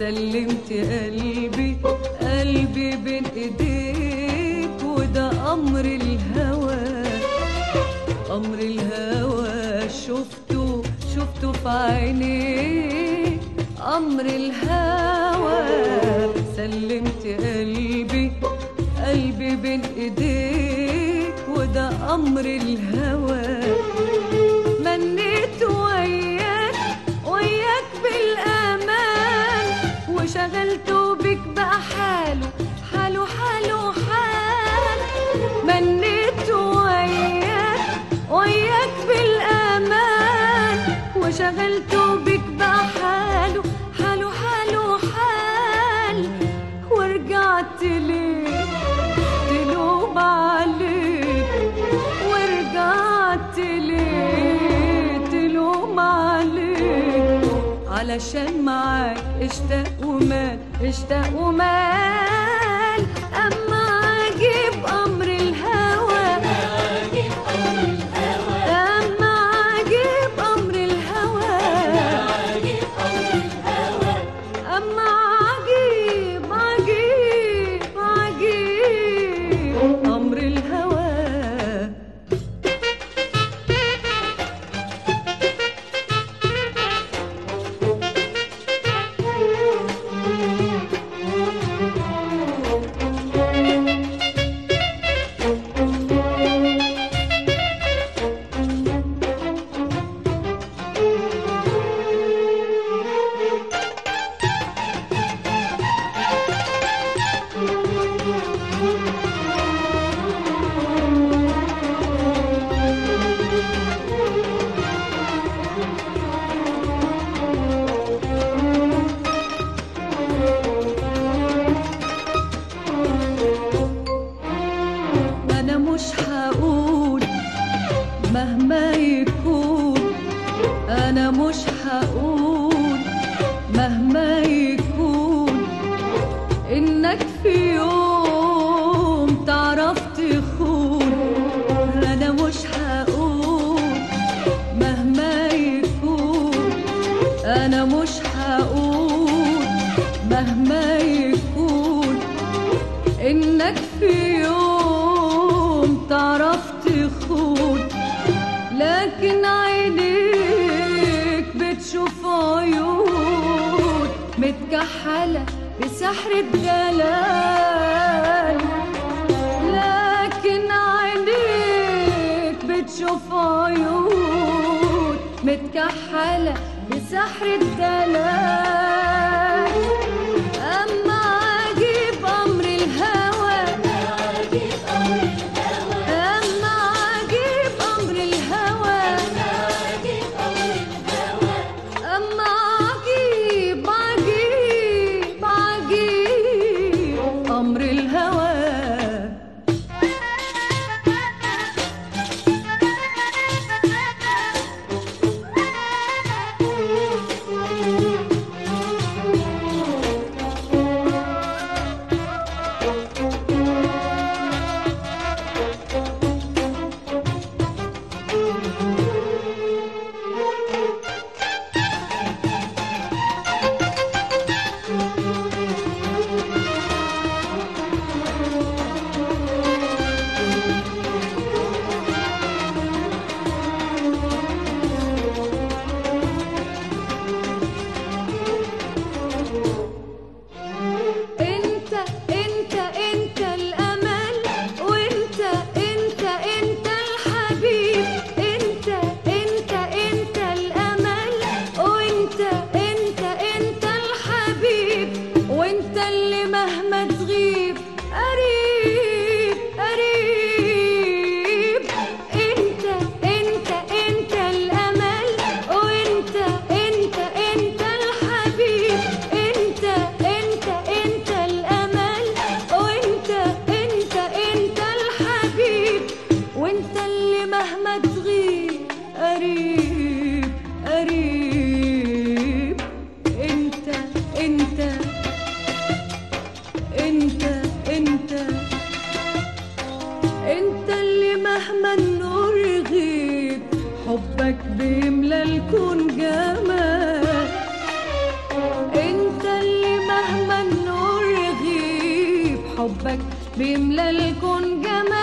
سلمت قلبي قلبي بين ايديك وده امر الهوى امر الهوى شفته شفته في عينيك امر الهوى سلمت قلبي قلبي بين ايديك وده امر الهوى منيت وياك وياك بالامان وشغلته بك بقى حاله حاله حاله حال منيت وياك وياك بالامان وشغلته بك بقى حاله حاله حاله حال ورجعت ليه تلوم عليك ورجعت ليه تلوم عليك علشان معاك اشتاق ومال اشتاق ومال اما عجيب امر الهوى اما عجيب امر الهوى اما عجيب عجيب عجيب امر الهوى انا مش هقول مهما يكون انا مش هقول مهما يكون انك في يوم تعرف تخون انا مش هقول مهما يكون انا مش هقول مهما يكون انك في يوم تعرف تخون لكن عينيك بتشوف عيون متكحلة بسحر الدلال لكن عينيك بتشوف عيون متكحلة بسحر الدلال أما عجيب أمر الهوى أما عجيب أمر الهوى أما عجيب عجيب عجيب أمر الهوى انت انت انت الامل وانت انت انت الحبيب انت انت انت الامل وانت انت انت الحبيب وانت اللي مهما تغيب قريب قريب انت انت انت الامل وانت انت انت الحبيب انت انت انت الامل وانت انت انت الحبيب وانت اللي مهما تغيب قريب قريب انت انت انت انت انت اللي مهما النور يغيب حبك بيملى الكون جمال انت اللي حبك بيملى الكون جمال